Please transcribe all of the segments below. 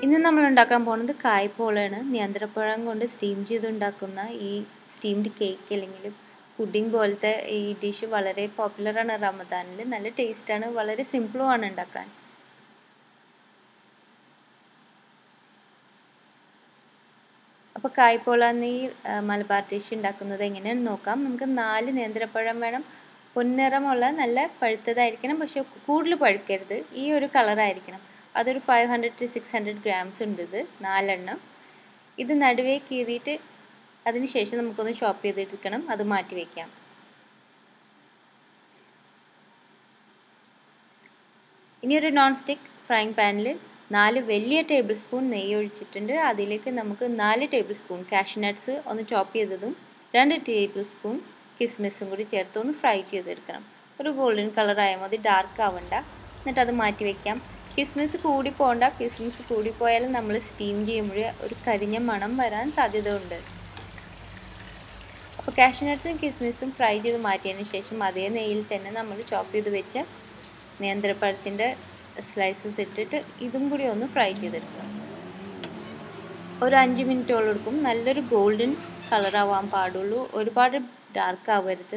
ഇന്ന് നമ്മൾ ഉണ്ടാക്കാൻ പോകുന്നത് കായ്പോളയാണ് നേന്ത്രപ്പഴം കൊണ്ട് സ്റ്റീം ചെയ്തുണ്ടാക്കുന്ന ഈ സ്റ്റീംഡ് കേക്ക് അല്ലെങ്കിൽ പുഡിംഗ് പോലത്തെ ഈ ഡിഷ് വളരെ പോപ്പുലറാണ് റമദാനിൽ നല്ല ടേസ്റ്റാണ് വളരെ സിമ്പിളുമാണ് ഉണ്ടാക്കാൻ അപ്പോൾ കായ്പോള ഈ മലബാർ ഡിഷ് ഉണ്ടാക്കുന്നത് എങ്ങനെയാണെന്ന് നോക്കാം നമുക്ക് നാല് നേന്ത്രപ്പഴം വേണം പൊന്നിറമുള്ള നല്ല പഴുത്തതായിരിക്കണം പക്ഷെ കൂടുതൽ പഴുക്കരുത് ഈ ഒരു കളറായിരിക്കണം അതൊരു five hundred to six hundred grams ഉണ്ട് ഇത് നാലെണ്ണം ഇത് നടുവേ കീറിയിട്ട് അതിന് ശേഷം നമുക്കൊന്ന് ചോപ്പ് ചെയ്തെടുക്കണം അത് മാറ്റി വയ്ക്കാം ഇനി ഒരു നോൺ സ്റ്റിക്ക് ഫ്രൈങ് പാനിൽ നാല് വലിയ ടേബിൾ സ്പൂൺ നെയ്യ് ഒഴിച്ചിട്ടുണ്ട് അതിലേക്ക് നമുക്ക് നാല് ടേബിൾ സ്പൂൺ കാഷ്നട്ട്സ് ഒന്ന് ചോപ്പ് ചെയ്തതും രണ്ട് ടേബിൾ സ്പൂൺ കിസ്മിസും കൂടി ചേർത്ത് ഒന്ന് ഫ്രൈ ചെയ്തെടുക്കണം ഒരു ഗോൾഡൻ കളറായാൽ മതി ഡാർക്ക് ആവണ്ട എന്നിട്ട് അത് മാറ്റി വയ്ക്കാം കിസ്മിസ് കൂടി പോകണ്ട കിസ്മിസ് കൂടി പോയാൽ നമ്മൾ സ്റ്റീം ചെയ്യുമ്പോൾ ഒരു കരിഞ്ഞ മണം വരാൻ സാധ്യത ഉണ്ട് അപ്പോൾ കാഷ്നട്ട്സും കിസ്മിസും ഫ്രൈ ചെയ്ത് മാറ്റിയതിന് ശേഷം അതേ നെയ്യിൽ തന്നെ നമ്മൾ ചോപ്പ് ചെയ്ത് വെച്ച നേന്ത്രപ്പഴത്തിൻ്റെ സ്ലൈസസ് ഇട്ടിട്ട് ഇതും കൂടി ഒന്ന് ഫ്രൈ ചെയ്തെടുക്കുക ഒരു അഞ്ച് മിനിറ്റോളം എടുക്കും നല്ലൊരു ഗോൾഡൻ കളറാവാൻ പാടുള്ളൂ ഒരുപാട് ഡാർക്ക് ആവരുത്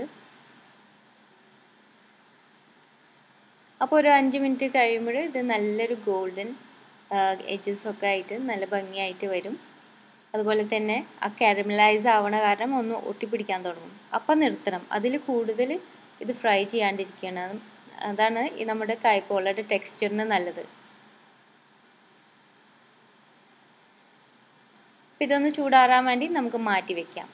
അപ്പോൾ ഒരു അഞ്ച് മിനിറ്റ് കഴിയുമ്പോൾ ഇത് നല്ലൊരു ഗോൾഡൻ എഡ്ജസ് ഒക്കെ ആയിട്ട് നല്ല ഭംഗിയായിട്ട് വരും അതുപോലെ തന്നെ ആ കാരമലൈസ് ആവണ കാരണം ഒന്ന് ഒട്ടിപ്പിടിക്കാൻ തുടങ്ങും അപ്പം നിർത്തണം അതിൽ കൂടുതൽ ഇത് ഫ്രൈ ചെയ്യാണ്ടിരിക്കണം അതാണ് ഈ നമ്മുടെ കായ്പോളയുടെ ടെക്സ്ചറിന് നല്ലത് ഇതൊന്ന് ചൂടാറാൻ വേണ്ടി നമുക്ക് മാറ്റി വെക്കാം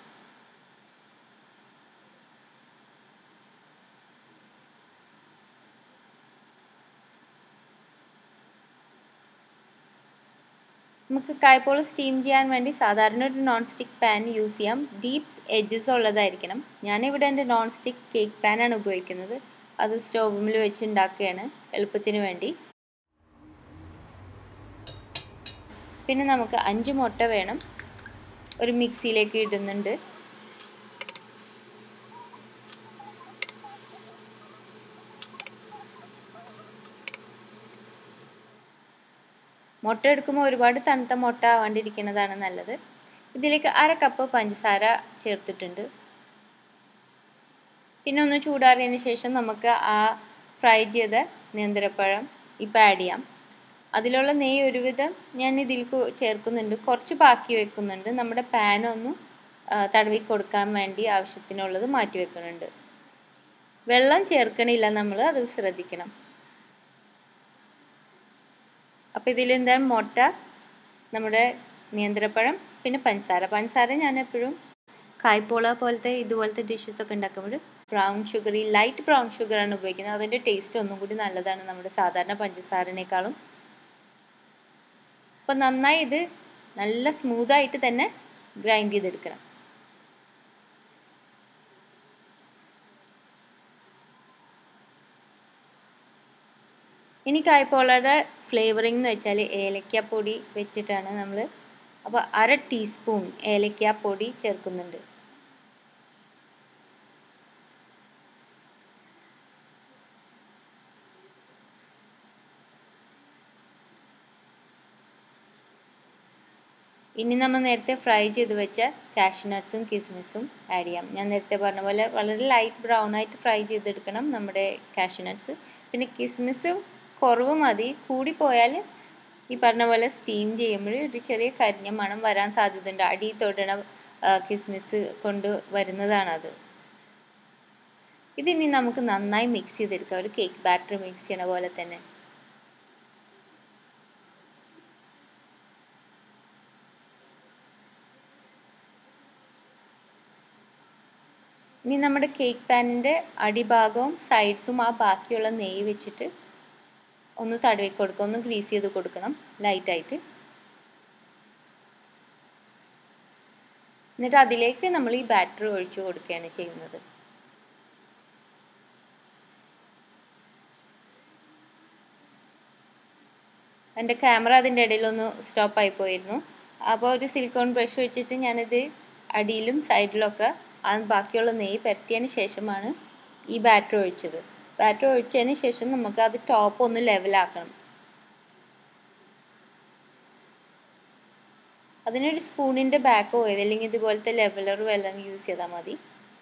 നമുക്ക് കായ്പോള സ്റ്റീം ചെയ്യാൻ വേണ്ടി സാധാരണ ഒരു നോൺ സ്റ്റിക്ക് പാൻ യൂസ് ചെയ്യാം ഡീപ്പ് എഡ്ജസ് ഉള്ളതായിരിക്കണം ഞാനിവിടെ എൻ്റെ നോൺ സ്റ്റിക്ക് കേക്ക് പാനാണ് ഉപയോഗിക്കുന്നത് അത് സ്റ്റോവിൽ വെച്ച് ഉണ്ടാക്കുകയാണ് എളുപ്പത്തിന് വേണ്ടി പിന്നെ നമുക്ക് അഞ്ച് മുട്ട വേണം ഒരു മിക്സിയിലേക്ക് ഇടുന്നുണ്ട് മുട്ട എടുക്കുമ്പോൾ ഒരുപാട് തണുത്ത മുട്ട ആവാണ്ടിരിക്കുന്നതാണ് നല്ലത് ഇതിലേക്ക് അര കപ്പ് പഞ്ചസാര ചേർത്തിട്ടുണ്ട് പിന്നെ ഒന്ന് ചൂടാറിയതിന് ശേഷം നമുക്ക് ആ ഫ്രൈ ചെയ്ത നേന്ത്രപ്പഴം ഇപ്പം ആഡ് ചെയ്യാം അതിലുള്ള നെയ്യ് ഒരുവിധം ഞാൻ ഇതിൽ ചേർക്കുന്നുണ്ട് കുറച്ച് ബാക്കി വെക്കുന്നുണ്ട് നമ്മുടെ പാൻ ഒന്ന് തടവി കൊടുക്കാൻ വേണ്ടി ആവശ്യത്തിനുള്ളത് മാറ്റി വെക്കുന്നുണ്ട് വെള്ളം ചേർക്കണില്ല നമ്മൾ അത് ശ്രദ്ധിക്കണം അപ്പോൾ ഇതിലെന്താണ് മുട്ട നമ്മുടെ നേന്ത്രപ്പഴം പിന്നെ പഞ്ചസാര പഞ്ചസാര ഞാൻ എപ്പോഴും കായ്പോള പോലത്തെ ഇതുപോലത്തെ ഡിഷസ് ഒക്കെ ഉണ്ടാക്കുമ്പോൾ ബ്രൗൺ ഷുഗർ ഈ ലൈറ്റ് ബ്രൗൺ ഷുഗറാണ് ഉപയോഗിക്കുന്നത് അതിൻ്റെ ടേസ്റ്റ് ഒന്നും കൂടി നല്ലതാണ് നമ്മുടെ സാധാരണ പഞ്ചസാരനേക്കാളും അപ്പോൾ നന്നായി ഇത് നല്ല സ്മൂത്തായിട്ട് തന്നെ ഗ്രൈൻഡ് ചെയ്തെടുക്കണം ഇനി കായ്പോളയുടെ ഫ്ലേവറിംഗ് എന്ന് വെച്ചാൽ ഏലക്കാപ്പൊടി വെച്ചിട്ടാണ് നമ്മൾ അപ്പോൾ അര ടീസ്പൂൺ ഏലക്കാപ്പൊടി ചേർക്കുന്നുണ്ട് ഇനി നമ്മൾ നേരത്തെ ഫ്രൈ ചെയ്ത് വെച്ച കാഷ്നട്ട്സും കിസ്മിസും ആഡ് ചെയ്യാം ഞാൻ നേരത്തെ പറഞ്ഞ പോലെ വളരെ ലൈറ്റ് ബ്രൗൺ ആയിട്ട് ഫ്രൈ ചെയ്തെടുക്കണം നമ്മുടെ കാഷ്നട്ട്സ് പിന്നെ കിസ്മിസ് കുറവ് മതി കൂടിപ്പോയാൽ ഈ പറഞ്ഞ പോലെ സ്റ്റീം ചെയ്യുമ്പോൾ ഒരു ചെറിയ കരിഞ്ഞ മണം വരാൻ സാധ്യതയുണ്ട് അടി തൊടണ കിസ്മിസ് കൊണ്ട് വരുന്നതാണത് ഇതിനി നമുക്ക് നന്നായി മിക്സ് ചെയ്തെടുക്കാം ഒരു കേക്ക് ബാറ്റർ മിക്സ് ചെയ്യണ പോലെ തന്നെ ഇനി നമ്മുടെ കേക്ക് പാനിൻ്റെ അടിഭാഗവും സൈഡ്സും ആ ബാക്കിയുള്ള നെയ്യ് വെച്ചിട്ട് ഒന്ന് തടവി കൊടുക്കുക ഒന്ന് ഗ്രീസ് ചെയ്ത് കൊടുക്കണം ലൈറ്റായിട്ട് എന്നിട്ട് അതിലേക്ക് നമ്മൾ ഈ ബാറ്റർ ഒഴിച്ചു കൊടുക്കുകയാണ് ചെയ്യുന്നത് എൻ്റെ ക്യാമറ അതിൻ്റെ ഇടയിലൊന്ന് സ്റ്റോപ്പായി പോയിരുന്നു അപ്പോൾ ഒരു സിലിക്കോൺ ബ്രഷ് വെച്ചിട്ട് ഞാനിത് അടിയിലും സൈഡിലൊക്കെ ആ ബാക്കിയുള്ള നെയ്യ് പരത്തിയതിന് ശേഷമാണ് ഈ ബാറ്റർ ഒഴിച്ചത് ബാറ്റർ ഒഴിച്ചതിന് ശേഷം നമുക്ക് അത് ടോപ്പ് ഒന്ന് ലെവലാക്കണം അതിനൊരു സ്പൂണിൻ്റെ ബാക്കോ ഏതല്ലെങ്കിൽ ഇതുപോലത്തെ ലെവലറും എല്ലാം യൂസ് ചെയ്താൽ മതി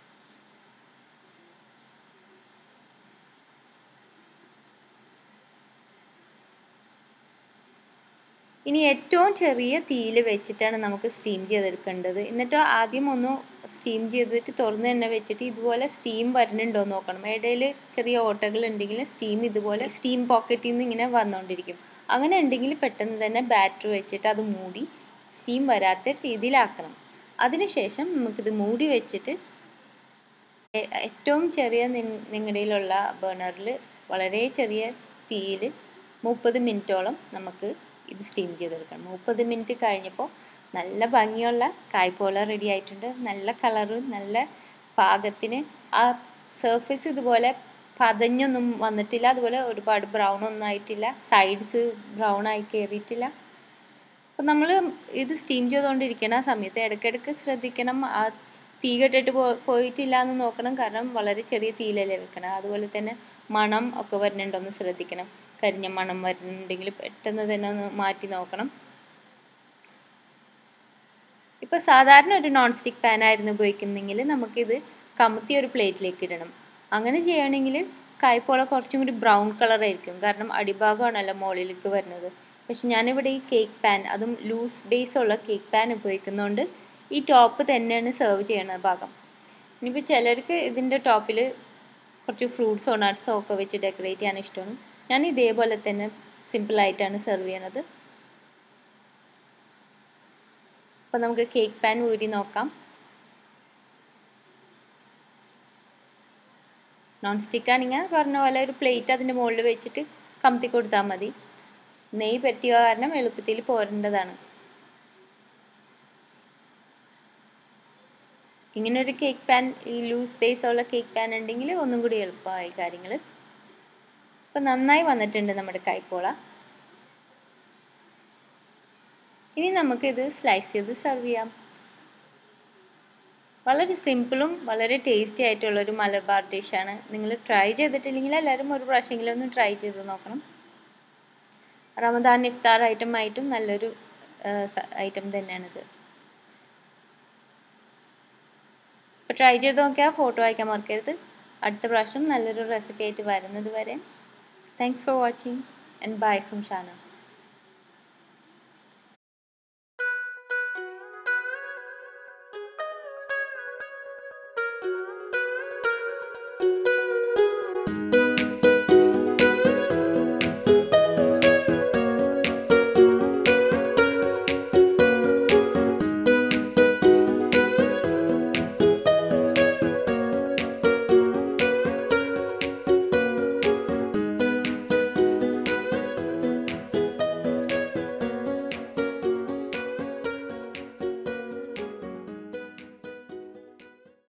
ഇനി ഏറ്റവും ചെറിയ തീയിൽ വെച്ചിട്ടാണ് നമുക്ക് സ്റ്റീം ചെയ്തെടുക്കേണ്ടത് എന്നിട്ട് ആദ്യം ഒന്ന് സ്റ്റീം ചെയ്തിട്ട് തുറന്ന് തന്നെ വെച്ചിട്ട് ഇതുപോലെ സ്റ്റീം വരുന്നുണ്ടോ എന്ന് നോക്കണം ഇടയിൽ ചെറിയ ഓട്ടകൾ ഉണ്ടെങ്കിൽ സ്റ്റീം ഇതുപോലെ സ്റ്റീം പോക്കറ്റിൽ നിന്ന് ഇങ്ങനെ വന്നുകൊണ്ടിരിക്കും അങ്ങനെ ഉണ്ടെങ്കിൽ പെട്ടെന്ന് തന്നെ ബാറ്റർ വെച്ചിട്ട് അത് മൂടി സ്റ്റീം വരാത്ത രീതിയിലാക്കണം അതിനുശേഷം നമുക്കിത് മൂടി വെച്ചിട്ട് ഏറ്റവും ചെറിയ നിങ്ങളുടെയിലുള്ള ബേണറിൽ വളരെ ചെറിയ തീയിൽ മുപ്പത് മിനിറ്റോളം നമുക്ക് ഇത് സ്റ്റീം ചെയ്തെടുക്കണം മുപ്പത് മിനിറ്റ് കഴിഞ്ഞപ്പോൾ നല്ല ഭംഗിയുള്ള കായ്പോള റെഡി ആയിട്ടുണ്ട് നല്ല കളറും നല്ല പാകത്തിന് ആ സർഫേസ് ഇതുപോലെ പതഞ്ഞൊന്നും വന്നിട്ടില്ല അതുപോലെ ഒരുപാട് ബ്രൗൺ ഒന്നും ആയിട്ടില്ല സൈഡ്സ് ബ്രൗൺ ആയി കയറിയിട്ടില്ല അപ്പം നമ്മൾ ഇത് സ്റ്റീം ചെയ്തുകൊണ്ടിരിക്കുന്ന സമയത്ത് ഇടയ്ക്കിടയ്ക്ക് ശ്രദ്ധിക്കണം ആ തീ കെട്ടിട്ട് പോ പോയിട്ടില്ല എന്ന് നോക്കണം കാരണം വളരെ ചെറിയ തീയിലല്ലേ വെക്കണം അതുപോലെ തന്നെ മണം ഒക്കെ വരുന്നുണ്ടോ എന്ന് ശ്രദ്ധിക്കണം കരിഞ്ഞ മണം വരുന്നുണ്ടെങ്കിൽ പെട്ടെന്ന് തന്നെ ഒന്ന് മാറ്റി നോക്കണം ഇപ്പോൾ സാധാരണ ഒരു നോൺ സ്റ്റിക്ക് പാൻ ആയിരുന്നു ഉപയോഗിക്കുന്നെങ്കിൽ നമുക്കിത് കമത്തി ഒരു പ്ലേറ്റിലേക്ക് ഇടണം അങ്ങനെ ചെയ്യുകയാണെങ്കിൽ കായ്പോള കുറച്ചും കൂടി ബ്രൗൺ കളർ ആയിരിക്കും കാരണം അടിഭാഗമാണല്ലോ മുകളിലേക്ക് വരുന്നത് പക്ഷെ ഞാനിവിടെ ഈ കേക്ക് പാൻ അതും ലൂസ് ബേസ് ഉള്ള കേക്ക് പാൻ ഉപയോഗിക്കുന്നതുകൊണ്ട് ഈ ടോപ്പ് തന്നെയാണ് സെർവ് ചെയ്യണ ഭാഗം ഇനിയിപ്പോൾ ചിലർക്ക് ഇതിൻ്റെ ടോപ്പിൽ കുറച്ച് ഫ്രൂട്ട്സോ നട്ട്സോ ഒക്കെ വെച്ച് ഡെക്കറേറ്റ് ചെയ്യാൻ ഇഷ്ടമാണ് ഞാൻ ഇതേപോലെ തന്നെ സിമ്പിളായിട്ടാണ് സെർവ് ചെയ്യണത് അപ്പോൾ നമുക്ക് കേക്ക് പാൻ ഊരി നോക്കാം നോൺ സ്റ്റിക്ക് ആണെങ്കിൽ പറഞ്ഞ പോലെ ഒരു പ്ലേറ്റ് അതിൻ്റെ മുകളിൽ വെച്ചിട്ട് കമത്തി കൊടുത്താൽ മതി നെയ്യ് പറ്റിയ കാരണം എളുപ്പത്തിൽ പോരേണ്ടതാണ് ഇങ്ങനെ ഒരു കേക്ക് പാൻ ഈ ലൂസ് ബേസ് ഉള്ള കേക്ക് പാൻ ഉണ്ടെങ്കിൽ ഒന്നും കൂടി എളുപ്പമായി കാര്യങ്ങൾ അപ്പം നന്നായി വന്നിട്ടുണ്ട് നമ്മുടെ കൈപ്പോള ഇനി നമുക്കിത് സ്ലൈസ് ചെയ്ത് സെർവ് ചെയ്യാം വളരെ സിമ്പിളും വളരെ ടേസ്റ്റി ആയിട്ടുള്ള ഒരു മലബാർ ഡിഷാണ് നിങ്ങൾ ട്രൈ ചെയ്തിട്ടില്ലെങ്കിൽ എല്ലാവരും ഒരു പ്രാവശ്യമെങ്കിലും ഒന്ന് ട്രൈ ചെയ്ത് നോക്കണം റമദാൻ ഇഫ്താർ ഐറ്റം ആയിട്ടും നല്ലൊരു ഐറ്റം തന്നെയാണിത് അപ്പോൾ ട്രൈ ചെയ്ത് നോക്കിയാൽ ഫോട്ടോ അയക്കാൻ മറക്കരുത് അടുത്ത പ്രാവശ്യം നല്ലൊരു റെസിപ്പി ആയിട്ട് വരുന്നത് വരെ thanks for watching and bye from Shana